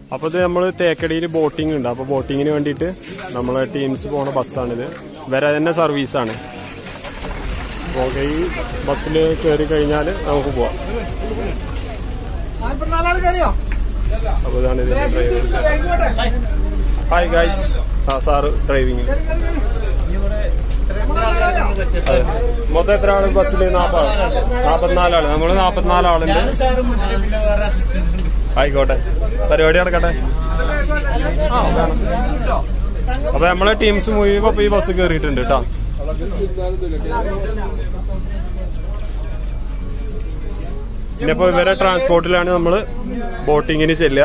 അപ്പൊ ഇത് നമ്മൾ തേക്കടിയിൽ ബോട്ടിംഗ് ഉണ്ട് അപ്പൊ ബോട്ടിങ്ങിന് വേണ്ടിയിട്ട് നമ്മളെ ടീംസ് പോണ ബസ്സാണിത് വരെ തന്നെ സർവീസാണ് അപ്പോൾ ഈ ബസ്സിൽ കയറി കഴിഞ്ഞാൽ നമുക്ക് പോവാം അപ്പോൾ ഇതാണ് ഇതിന്റെ ഡ്രൈവർ ഹായ് ഗൈസ് ആ സാറ് ഡ്രൈവിംഗ് അതെ മൊത്തം എത്ര ആള് ബസ്സിൽ നാപ്പത് നാപ്പത്തിനാലാള് നമ്മള് നാപ്പത്തിനാലാളുണ്ട് ആയിക്കോട്ടെ പരിപാടി നടക്കട്ടെ ആ വേണം അപ്പൊ നമ്മളെ ടീംസ് മുഴുവൻ ഇപ്പൊ ഈ ബസ് കയറിയിട്ടുണ്ട് കേട്ടോ പിന്നെ ഇപ്പൊ ഇവരെ ട്രാൻസ്പോർട്ടിലാണ് നമ്മള് ബോട്ടിങ്ങിന് ചെല്ലുക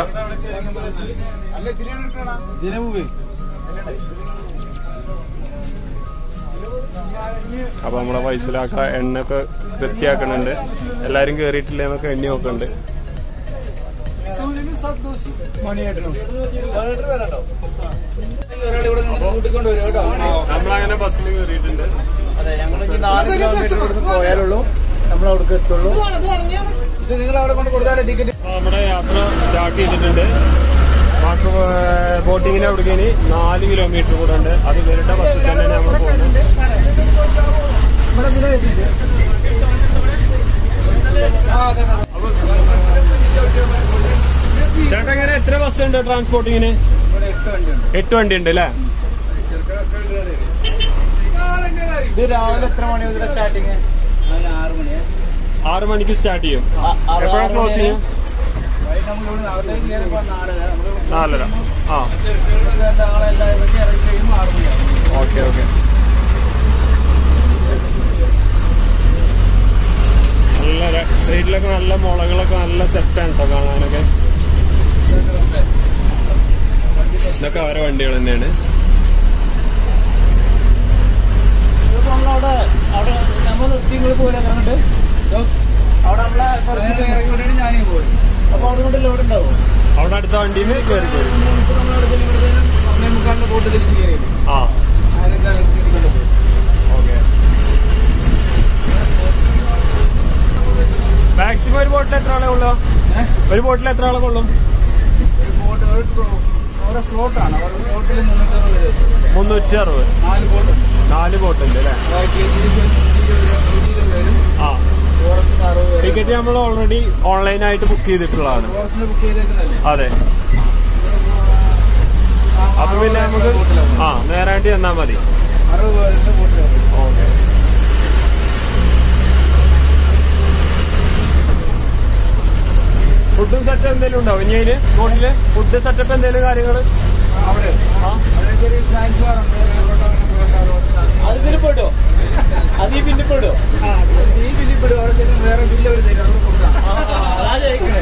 അപ്പൊ നമ്മളെ വയസ്സിലാക്ക എണ്ണയൊക്കെ വൃത്തിയാക്കണുണ്ട് എല്ലാരും കേറിയിട്ടില്ല എന്നൊക്കെ എണ്ണി നോക്കുന്നുണ്ട് നമ്മളങ്ങനെ ബസ്സിൽ കയറിയിട്ടുണ്ട് നാല് കിലോമീറ്റർ ഇവിടുന്ന് പോയാലുള്ളൂ നമ്മൾ അവിടേക്ക് എത്തുള്ളൂ ഇത് നിങ്ങൾ അവിടെ കൊണ്ട് കൊടുത്താലേ ടിക്കറ്റ് അപ്പൊ നമ്മുടെ യാത്ര സ്റ്റാർട്ട് ചെയ്തിട്ടുണ്ട് വാട്ടർ ബോട്ടിങ്ങിന് അവിടേക്ക് ഇനി നാല് കിലോമീറ്റർ കൂടെ ഉണ്ട് അത് ഇവരുടെ ബസ്സിൽ തന്നെയാണ് നമ്മൾ പോകുന്നത് ചേട്ടാ എങ്ങനെ എത്ര ബസ് ഉണ്ട് ട്രാൻസ്പോർട്ടിങ്ങിന് എട്ട് വണ്ടി ഉണ്ട് അല്ലേ ഇത് രാവിലെ എത്ര മണി മുതൽ സ്റ്റാർട്ടിങ് ആറ് മണിയാ ആറ് മണിക്ക് സ്റ്റാർട്ട് ചെയ്യും എപ്പോഴാണ് ക്ലോസ് ചെയ്യും നമ്മളിവിടെ അകത്തേക്ക് കയറിപ്പോ നാലര നമ്മൾ നാലര ആ ആളെല്ലാം ഇറക്കി ഇറക്കി കഴിയുമ്പോൾ ആറ് മണിയാവും ഓക്കെ ഓക്കെ നല്ല ര- സൈഡിലൊക്കെ നല്ല മുളകളൊക്കെ നല്ല സെറ്റാണ് കേട്ടോ കാണാനൊക്കെ ഇതൊക്കെ അവരെ വണ്ടികൾ തന്നെയാണ് നമ്മളവിടെ അവിടെ നമ്മൾ നിർത്തിങ്ങൾ പോലെ കണ്ടിട്ട് അവിടെ നമ്മളെ നേരെ ഇറങ്ങിക്കൊണ്ടാണ് ഞാനേ പോയി അപ്പൊ അവിടെ കൊണ്ട് ലോഡ് ഉണ്ടാവും അവിടെ അടുത്ത വണ്ടിയിൽ നിന്ന് കയറി പോയി നമ്മളവിടെ ഇവിടുത്തെ ഒന്നേ മുക്കാലിന്റെ ബോട്ട് തിരിച്ച് കയറി ആ അതിനൊക്കെ തിരിക്കൊണ്ട് പോയി ഓക്കെ മാക്സിമം ഒരു ബോട്ടിൽ എത്ര ആളെ ഉള്ളു ഒരു ബോട്ടിൽ എത്ര ആളെ കൊള്ളും ഒരു ബോട്ട് ഒരു ഫ്ലോ- അവിടെ ഫ്ലോട്ടാണ് അവിടെ ഫ്ലോട്ടിൽ മുന്നൂറ്ററുപത് പേര് മുന്നൂറ്റി അറുപത് നാല് ബോട്ട് നാല് ബോട്ടുണ്ട് അല്ലേ വരും ആ ഫോറസ്റ്റ് അറുപത് പേര് ടിക്കറ്റ് നമ്മൾ ഓൾറെഡി ഓൺലൈനായിട്ട് ബുക്ക് ചെയ്തിട്ടുള്ളതാണ് ഫോറസ്റ്റിന് ബുക്ക് ചെയ്തേക്കുന്നല്ലേ അതെ അപ്പൊ പിന്നെ നമുക്ക് ആ നേരാണ്ടി എന്നാ മതി അറുപത് പേരുടെ ബോട്ടിലാണ് ഓക്കെ ഫുഡും സെറ്റ് എന്തെങ്കിലും ഉണ്ടാവും ഇനി അതിന് ബോട്ടില് ഫുഡ് സെറ്റപ്പ് എന്തെങ്കിലും കാര്യങ്ങള് അവിടെ അവിടെ ചെറിയ സ്നാക്സ് ബാർ ഉണ്ട് അത് പിന്നെ പെട്ടോ അത് ഈ പിന്നെ പെട്ടോ ഈ ബില്ലിൽ പെടും അവിടെ ചെല്ലും വേറെ ബില്ല് അവർ തരും അവിടെ കൊടുക്കാം അതാ ചോദിക്കണേ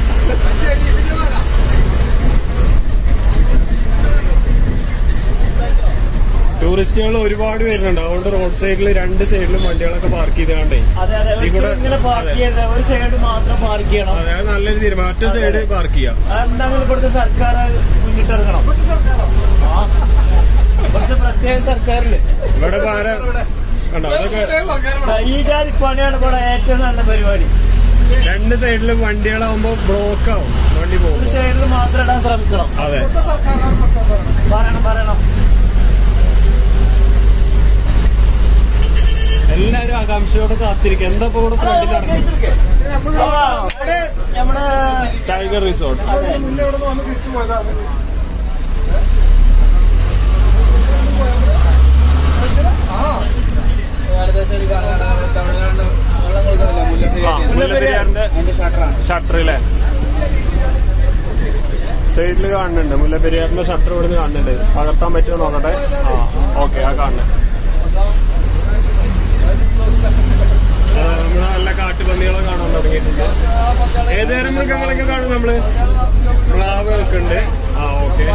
ടൂറിസ്റ്റുകൾ ഒരുപാട് വരുന്നുണ്ട് അതുകൊണ്ട് റോഡ് സൈഡിൽ രണ്ട് സൈഡിലും വണ്ടികളൊക്കെ പാർക്ക് ചെയ്ത് കണ്ടേ അതെ അതെ ഈ കൂടെ- ഇങ്ങനെ പാർക്ക് അതെ. ചെയ്യരുത് ഒരു സൈഡ് മാത്രം പാർക്ക് ചെയ്യണം അതായത് നല്ലൊരു തീരുമാനം മറ്റു സൈഡ് പാർക്ക് ചെയ്യാം അതെന്താണെങ്കിലും ഇവിടുത്തെ സർക്കാർ മുന്നിട്ടിറങ്ങണം ആ. ഇവിടുത്തെ പ്രത്യേക സർക്കാരില് ഇവിടെ പാര കണ്ടോ അതൊക്കെ ഈ ജാതി പണിയാണ് ഇവിടെ ഏറ്റവും നല്ല പരിപാടി രണ്ട് സൈഡിലും വണ്ടികളാവുമ്പോ ബ്ലോക്ക് ആവും വണ്ടി ഒരു പോകുമ്പോ സൈഡിൽ മാത്രം ഇടാൻ ശ്രമിക്കണം അതെ പറയണം പറയണം എല്ലാരും ആകാംക്ഷയോടെ കാത്തിരിക്കും എന്താ ഇപ്പൊ ഇവിടെ ഫ്രണ്ടിൽ നടക്കുന്നത് ആ, അവിടെ നമ്മുടെ ടൈഗർ റിസോർട്ട് ഏകദേശം കാണാൻ തമിഴ്നാട് വെള്ളം കൊടുക്കുന്നില്ല മുല്ലപ്പെരിയാർ ആ, മുല്ലപ്പെരിയാറിന്റെ അതിന്റെ ഷട്ടറാണ് ഷട്ടർ അല്ലേ സൈഡിൽ കാണുന്നുണ്ട് മുല്ലപ്പെരിയാറിന്റെ ഷട്ടർ ഇവിടുന്ന് കാണുന്നുണ്ട് പകർത്താൻ പറ്റുമോ നോക്കട്ടെ ആ ഓക്കെ ആ കാണുന്നുണ്ട് ആ, നമ്മള് നല്ല കാട്ടുപന്നികളെ കാണാൻ തുടങ്ങിയിട്ടുണ്ട് ഏതുതരം മൃഗങ്ങളൊക്കെ കാണും നമ്മള് പ്ലാവുകളൊക്കെ ഉണ്ട് ആ ഓക്കെ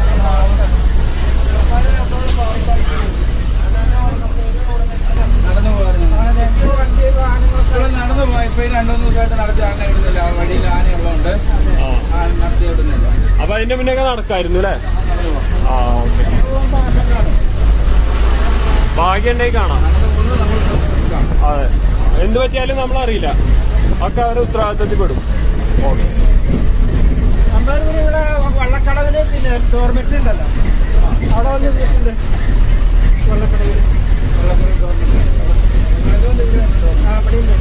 നടന്നു പോകാറുണ്ട് ഇവിടെ നടന്നു പോയപ്പോ ഈ രണ്ടു മൂന്ന് ദിവസമായിട്ട് നടത്തി ആന ഇടുന്നില്ല ആ വഴിയിൽ ആന ഉള്ളതുകൊണ്ട് ആ ആ നടത്തി ഇടുന്നില്ല അപ്പൊ അതിന്റെ മുന്നേ നടക്കായിരുന്നു അല്ലേ ആ ഓക്കെ ഭാഗ്യം ഉണ്ടെങ്കിൽ കാണാം നടന്നു പോകുന്നത് നമ്മൾ ശ്രദ്ധിക്കണം അതെ എന്ത് പറ്റിയാലും നമ്മൾ അറിയില്ല ഒക്കെ അവരുടെ ഉത്തരവാദിത്തത്തിൽ പെടും ഓക്കെ നമ്മളിവിടെ വള്ളക്കടവില് പിന്നെ ഡോർമെറ്ററി ഉണ്ടല്ലോ അവിടെ വന്ന് വീട്ടുണ്ട് വള്ളക്കടവില് ആ അവിടെ ഉണ്ട്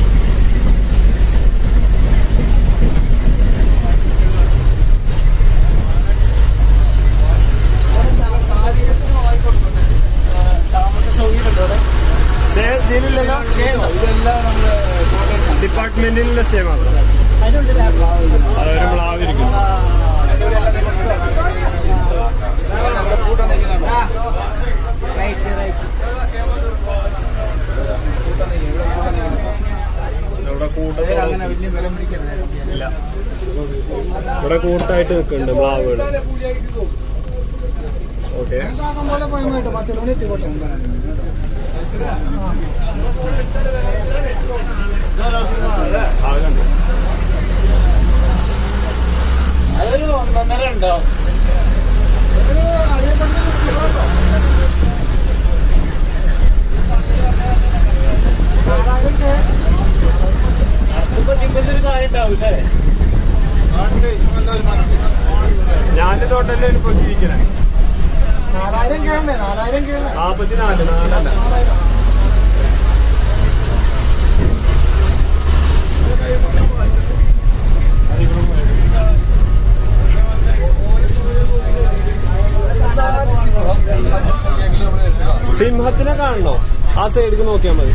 താമസ സൗകര്യമുണ്ടോ അവിടെ സ്റ്റേ ഇതിലില്ലല്ലോ ഇതെല്ലാം നമ്മള് കോട്ടയം ഡിപ്പാർട്ട്മെന്റിലുള്ള സ്റ്റേ മാത്രം അതിനുള്ളിൽ അതൊരു മ്ലാവിരിക്കും കൂട്ടം നിൽക്കുന്നുണ്ടോ റൈറ്റ് റൈറ്റ് ഇവിടെ കൂട്ടം അങ്ങനെ വലിയ വില പിടിക്കരുത് ഇല്ല ഇവിടെ കൂട്ടായിട്ട് നിൽക്കുന്നുണ്ട് മ്ലാവുകൾ ഓക്കെ പോലെ പോയിട്ട് പത്ത് മണി എത്തിക്കോട്ടെ ആകണ്ട അതൊരു ഒന്നൊന്നര ഉണ്ടാവും ഒരു കാര്യം ഉണ്ടാവില്ലേ ഞാനിത് ഹോട്ടലിൽ ഇപ്പോൾ ജീവിക്കണേ നാലായിരം കേണ്ടേ നാലായിരം കേണ്ടേ നാൽപ്പത്തിനാല് നാലല്ല സിംഹത്തിനെ കാണണോ ആ സൈഡിലേക്ക് നോക്കിയാൽ മതി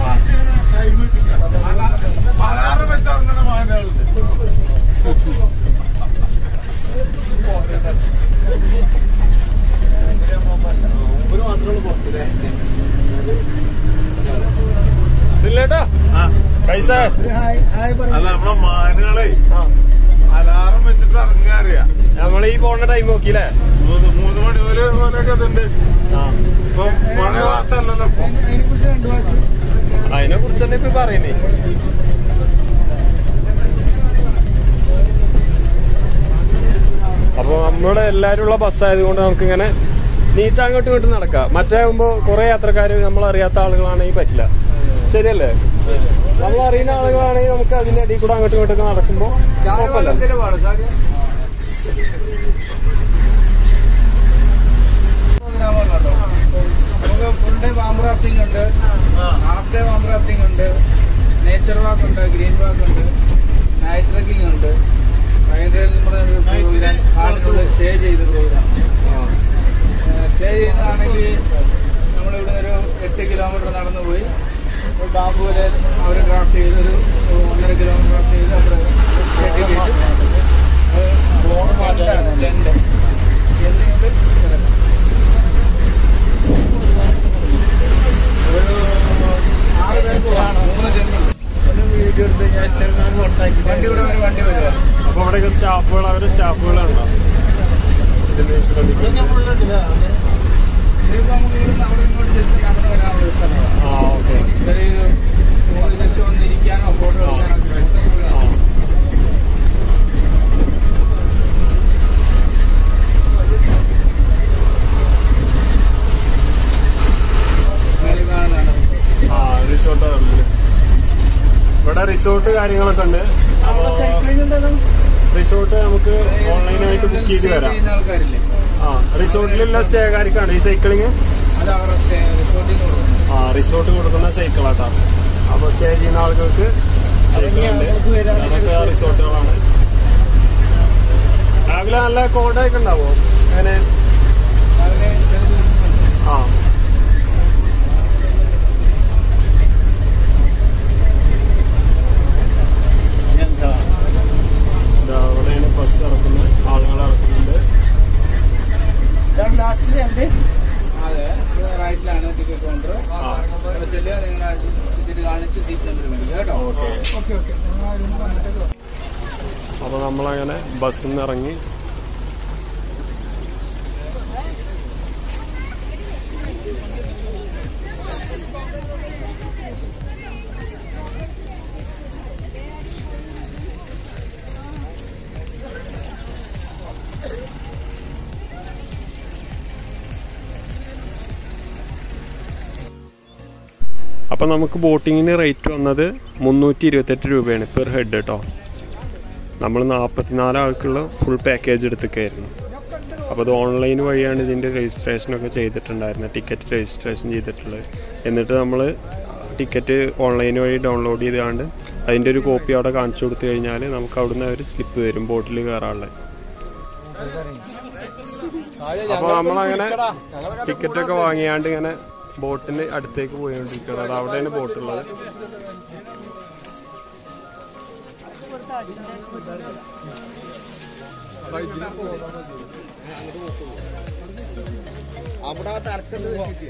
സില്ലേട്ടാ പൈസ ഹായ് ഹായ് പറ അല്ല നമ്മളെ മാനുകളെ ആ അലാറം വെച്ചിട്ട് ഇറങ്ങാറിയാ നമ്മൾ ഈ പോണ ടൈം നോക്കിയില്ലേ മൂന്ന് മൂന്ന് മണി പോലെ പോലെയൊക്കെ അതുണ്ട് ആ ഇപ്പൊ മഴ മാസമല്ലല്ലോ ഇപ്പൊ അതിനെ കുറിച്ച് രണ്ടു വാക്ക് അതിനെ കുറിച്ച് തന്നെ ഇപ്പൊ പറയുന്നേ അപ്പൊ നമ്മുടെ എല്ലാരും ഉള്ള ബസ്സായതുകൊണ്ട് നമുക്ക് ഇങ്ങനെ നീച്ച അങ്ങോട്ടും ഇങ്ങോട്ടും നടക്കാം മറ്റാകുമ്പോ കുറെ യാത്രക്കാര് നമ്മൾ അറിയാത്ത ആളുകളാണെങ്കിൽ പറ്റില്ല ശരിയല്ലേ നമ്മൾ അറിയുന്ന ആളുകളാണെങ്കിൽ നമുക്ക് അതിന്റെ അടിയിൽ കൂടെ അങ്ങോട്ടും ഇങ്ങോട്ടൊക്കെ നടക്കുമ്പോ കുഴപ്പമില്ല ചായ പാടും സാധ്യ നമുക്ക് ഫുൾ ഡേ വാമ്പ് റാഫ്റ്റിംഗ് ഉണ്ട് ഹാഫ് ഡേ വാമ്പ് റാഫ്റ്റിംഗ് ഉണ്ട് നേച്ചർ വാക്ക് ഉണ്ട് ഗ്രീൻ വാക്ക് ഉണ്ട് നൈറ്റ് ട്രക്കിംഗ് ഉണ്ട് വൈകുന്നേരം എന്ന് പറഞ്ഞ ഒരു പ്രോഗ്രാം കാടിനുള്ളിൽ സ്റ്റേ ചെയ്ത പ്രോഗ്രാം സ്റ്റേ ചെയ്യുന്നതാണെങ്കിൽ നമ്മളിവിടെ ഒരു എട്ട് കിലോമീറ്റർ നടന്നു പോയി ഒരു ബാമ്പുവിലെ അവർ ക്രാഫ്റ്റ് ചെയ്തൊരു ഒന്നര കിലോമീറ്റർ ക്രാഫ്റ്റ് ചെയ്ത് അവിടെ ഷെഡ് ചെയ്ത് ടെന്റ് ടെന്റ് എന്നിട്ട് കിടക്കാം ഒരു ആറ് പേർക്ക് കാണും മൂന്ന് ടെന്റ് ഒന്ന് വീഡിയോ എടുത്ത് ഞാൻ ചെറുതാൻ പുറത്താക്കി വണ്ടി ഇവിടെ ഒരു വണ്ടി വരുവാ അപ്പൊ ഇവിടെയൊക്കെ സ്റ്റാഫുകൾ അവര് സ്റ്റാഫുകളുണ്ടോ ഇതിന്റെ ശ്രദ്ധിക്കും ഇതിപ്പോ നമുക്ക് ഇവിടുന്ന് അവിടെ ഇങ്ങോട്ട് ജസ്റ്റ് നടന്നു വരാനുള്ള ഒരു സ്ഥലമാണ് ആ ഓക്കെ ചെറിയൊരു ജസ്റ്റ് വന്നിരിക്കാനോ ഫോട്ടോ എടുക്കാനോ ആ അങ്ങനെ കാണുന്നതാണ് ആ റിസോർട്ട് ഇവിടെ റിസോർട്ട് കാര്യങ്ങളൊക്കെ ഉണ്ട് അപ്പോ സൈക്ലിംഗ് ഉണ്ടല്ലോ റിസോർട്ട് നമുക്ക് ഓൺലൈനായിട്ട് ബുക്ക് ചെയ്ത് Stay വരാം ചെയ്യുന്ന ആൾക്കാരില്ലേ ആ റിസോർട്ടിലുള്ള സ്റ്റേകാർക്കാണ് ഈ സൈക്ലിങ് അത് അവരുടെ സ്റ്റേ റിസോർട്ടിൽ നിന്ന് കൊടുക്കുന്നത് ആ റിസോർട്ട് കൊടുക്കുന്ന സൈക്കിളാട്ടാ അപ്പൊ സ്റ്റേ ചെയ്യുന്ന ആളുകൾക്ക് സൈക്കിളുണ്ട് അതൊക്കെ റിസോർട്ടുകളാണ് രാവിലെ നല്ല കോടയൊക്കെ ഉണ്ടാവോ അങ്ങനെ അതിന് ചില ദിവസങ്ങളുണ്ട് ആ ഇതാ അവിടെയാണ് ബസ് ഇറക്കുന്നത് ആളുകൾ ഇറക്കുന്നുണ്ട് ഇതാണ് ലാസ്റ്റ് രണ്ട് അതെ റൈറ്റിലാണ് ടിക്കറ്റ് കൗണ്ടർ ആ. അവിടെ ചെല്ലുക നിങ്ങളെ ടിക്കറ്റ് കാണിച്ച് സീറ്റ് നമ്പർ മേടിക്കുക കേട്ടോ ഓക്കെ ഓക്കെ ഓക്കെ വന്നിട്ട് അപ്പൊ നമ്മളങ്ങനെ ബസ്സിൽ നിന്ന് ഇറങ്ങി അപ്പം നമുക്ക് ബോട്ടിങ്ങിന് റേറ്റ് വന്നത് മുന്നൂറ്റി ഇരുപത്തെട്ട് രൂപയാണ് പെർ ഹെഡ് കേട്ടോ നമ്മൾ നാൽപ്പത്തിനാല് ആൾക്കുള്ള ഫുൾ പാക്കേജ് എടുത്തൊക്കെയായിരുന്നു അപ്പോൾ അത് ഓൺലൈൻ വഴിയാണ് ഇതിൻ്റെ രജിസ്ട്രേഷനൊക്കെ ചെയ്തിട്ടുണ്ടായിരുന്നത് ടിക്കറ്റ് രജിസ്ട്രേഷൻ ചെയ്തിട്ടുള്ളത് എന്നിട്ട് നമ്മൾ ടിക്കറ്റ് ഓൺലൈൻ വഴി ഡൗൺലോഡ് ചെയ്താണ്ട് അതിൻ്റെ ഒരു കോപ്പി അവിടെ കാണിച്ചു കൊടുത്തു കഴിഞ്ഞാൽ നമുക്ക് അവിടുന്ന് ഒരു സ്ലിപ്പ് തരും ബോട്ടിൽ കയറാനുള്ളത് അപ്പോൾ നമ്മളങ്ങനെ ടിക്കറ്റൊക്കെ വാങ്ങിയാണ്ട് ഇങ്ങനെ ബോട്ടിന് അടുത്തേക്ക് പോയിക്കൊണ്ടിരിക്കുകയാണ് അത് അവിടെയാണ് ബോട്ടുള്ളത് അവിടെ തർക്കത്ത് വെച്ചിട്ട്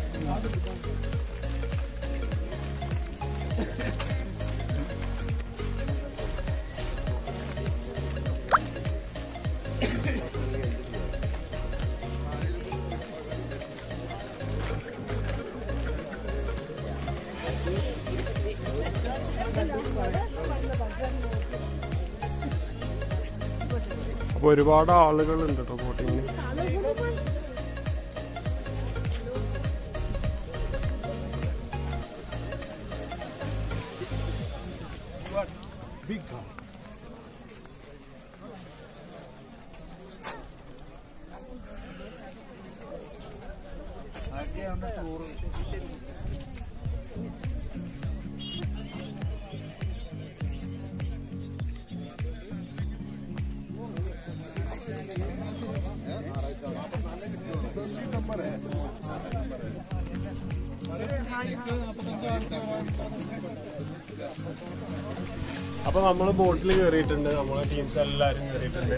അപ്പോൾ ഒരുപാട് ആളുകളുണ്ട് കേട്ടോ ബോട്ടിങ്ങിന് അപ്പൊ നമ്മൾ ബോട്ടിൽ കയറിയിട്ടുണ്ട് നമ്മളെ ടീംസ് എല്ലാരും കയറിയിട്ടുണ്ട്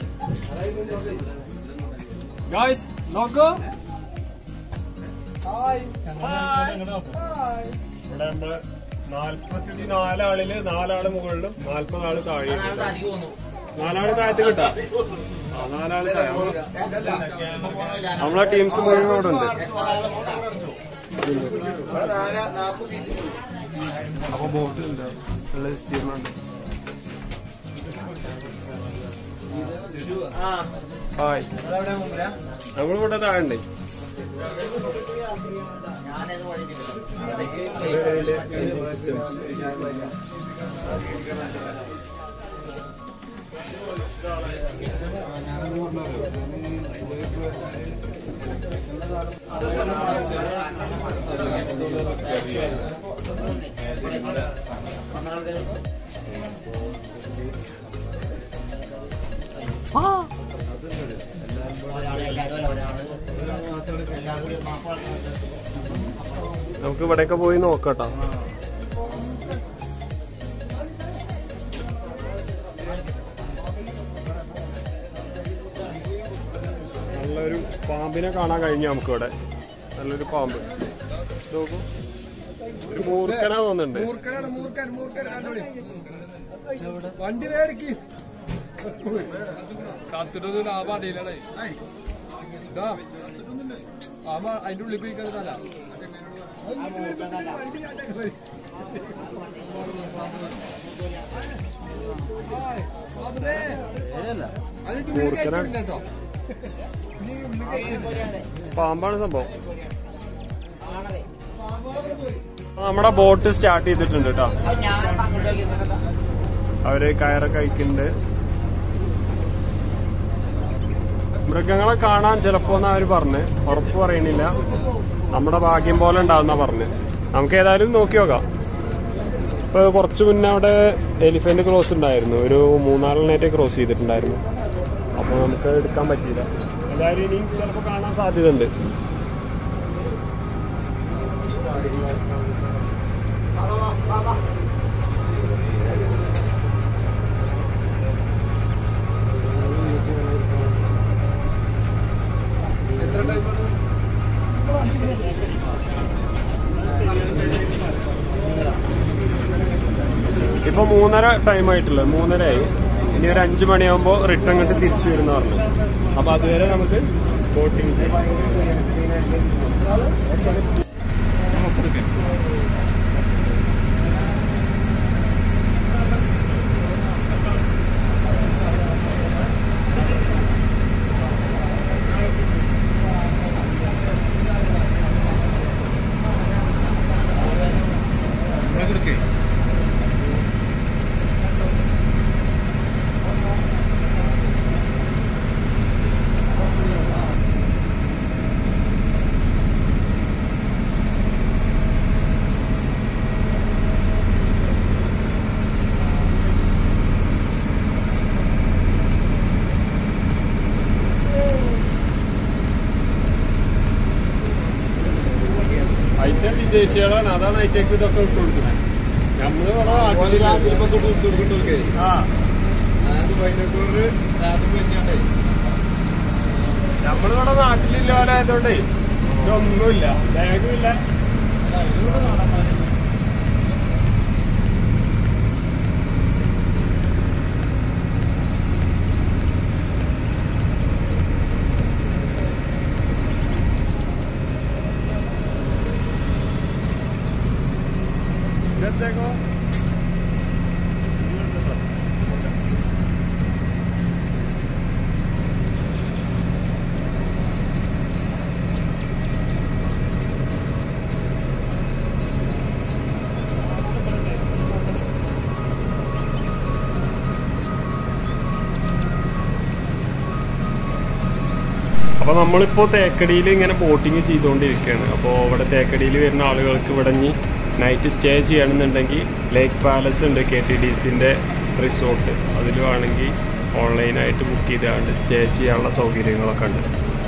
ഗായ്സ് നോക്കൂ ഇവിടെ നമ്മള് നാല്പത്തി നാലാളില് നാലാള് മുകളിലും നാല്പത് ആള് താഴെ നാലാള് താഴത്ത് കിട്ടാ ആ, നാലാള് താഴെ നമ്മളെ ടീംസ് മുഴുവൻ ഇവിടെ ഉണ്ട് അപ്പൊ ബോട്ട് ഉണ്ട് നല്ല വിസ്തീർണ്ണമുണ്ട് ഹായ് നമ്മളിവിടെ താഴെ നമുക്ക് ഇവിടെയൊക്കെ പോയി നോക്കട്ടോ നല്ലൊരു പാമ്പിനെ കാണാൻ കഴിഞ്ഞു നമുക്ക് ഇവിടെ നല്ലൊരു പാമ്പ് ഇത് നോക്കൂ ഒരു മൂർഖനാ തോന്നുന്നുണ്ട് മൂർഖനാണ് മൂർഖൻ മൂർഖൻ കണ്ടോളി വണ്ടി വേടിക്ക് കത്തിട്ടൊന്നും ലാഭം അടിയില്ലേ ഇതാ ആമ അതിന്റെ ഉള്ളിൽ പോയിക്കുന്നതല്ല അതിന്റെ ഉള്ളിൽ കയറ്റില്ല കേട്ടോ പാമ്പാണ് സംഭവം ആ, നമ്മുടെ ബോട്ട് സ്റ്റാർട്ട് ചെയ്തിട്ടുണ്ട് കേട്ടോ അവര് കയറൊക്കെ അയക്കുന്നുണ്ട് മൃഗങ്ങളെ കാണാൻ ചിലപ്പോന്ന് അവര് പറഞ്ഞ് ഉറപ്പ് പറയണില്ല നമ്മുടെ ഭാഗ്യം പോലെ ഉണ്ടാവുന്ന പറഞ്ഞ് നമുക്ക് ഏതായാലും നോക്കി നോക്കാം ഇപ്പൊ കുറച്ച് മുന്നേ അവിടെ എലിഫന്റ് ക്രോസ് ഉണ്ടായിരുന്നു ഒരു മൂന്നാലെണ്ണേറ്റ് ക്രോസ് ചെയ്തിട്ടുണ്ടായിരുന്നു അപ്പൊ നമുക്ക് എടുക്കാൻ പറ്റിയില്ല എന്തായാലും ഇനിയും ചിലപ്പോൾ കാണാൻ സാധ്യതയുണ്ട് ഇപ്പൊ മൂന്നര ടൈം ആയിട്ടുള്ളത് മൂന്നരയായി ഇനി ഒരു അഞ്ചു മണിയാകുമ്പോൾ റിട്ടേൺ കണ്ട് തിരിച്ചു വരുന്ന പറഞ്ഞു അപ്പൊ അതുവരെ നമുക്ക് ബോട്ടിംഗ് പിന്നെ വിദേശികളാണ് അതാണ് ഐറ്റേക്ക് ഇതൊക്കെ ഇട്ട് കൊടുക്കുന്നത് നമ്മള് ഇവിടെ നാട്ടിലില്ല. ആ നമ്മളിവിടെ നാട്ടിലില്ല പോലെ ആയതുകൊണ്ടേ ഇതൊന്നുമില്ല ബാഗും ഇല്ല ഇതെത്തേക്കോ അപ്പോൾ നമ്മളിപ്പോൾ തേക്കടിയിൽ ഇങ്ങനെ ബോട്ടിങ് ചെയ്തുകൊണ്ടിരിക്കുകയാണ് അപ്പോൾ ഇവിടെ തേക്കടിയിൽ വരുന്ന ആളുകൾക്ക് ഇവിടെ ഇനി നൈറ്റ് സ്റ്റേ ചെയ്യണമെന്നുണ്ടെങ്കിൽ ലേക്ക് പാലസ് ഉണ്ട് കെ ടി ഡി സിൻ്റെ റിസോർട്ട് അതിൽ വേണമെങ്കിൽ ഓൺലൈനായിട്ട് ബുക്ക് ചെയ്താണ്ട് സ്റ്റേ ചെയ്യാനുള്ള സൗകര്യങ്ങളൊക്കെ ഉണ്ട്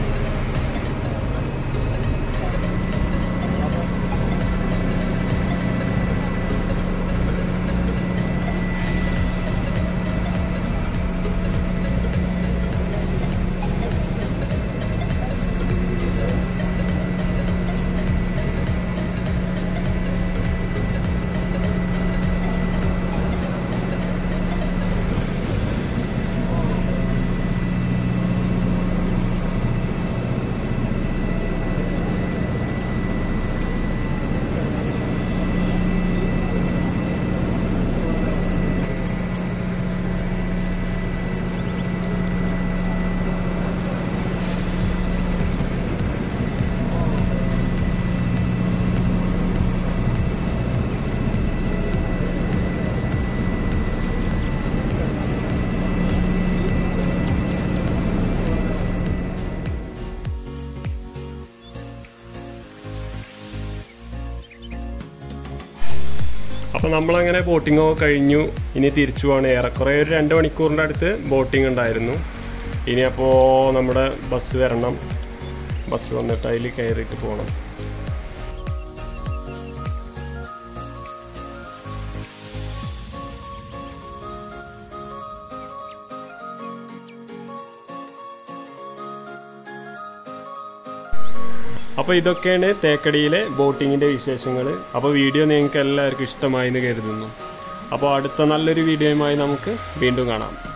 അപ്പോൾ നമ്മളങ്ങനെ ബോട്ടിംഗ് ഒക്കെ കഴിഞ്ഞു ഇനി തിരിച്ചു പോവാണ് ഏറെക്കുറെ ഒരു രണ്ട് മണിക്കൂറിൻ്റെ അടുത്ത് ബോട്ടിംഗ് ഉണ്ടായിരുന്നു ഇനി അപ്പോൾ നമ്മുടെ ബസ് വരണം ബസ് വന്നിട്ട് അതിൽ കയറിയിട്ട് പോകണം അപ്പോൾ ഇതൊക്കെയാണ് തേക്കടിയിലെ ബോട്ടിങ്ങിൻ്റെ വിശേഷങ്ങൾ അപ്പോൾ വീഡിയോ നിങ്ങൾക്ക് എല്ലാവർക്കും ഇഷ്ടമായി എന്ന് കരുതുന്നു അപ്പോൾ അടുത്ത നല്ലൊരു വീഡിയോയുമായി നമുക്ക് വീണ്ടും കാണാം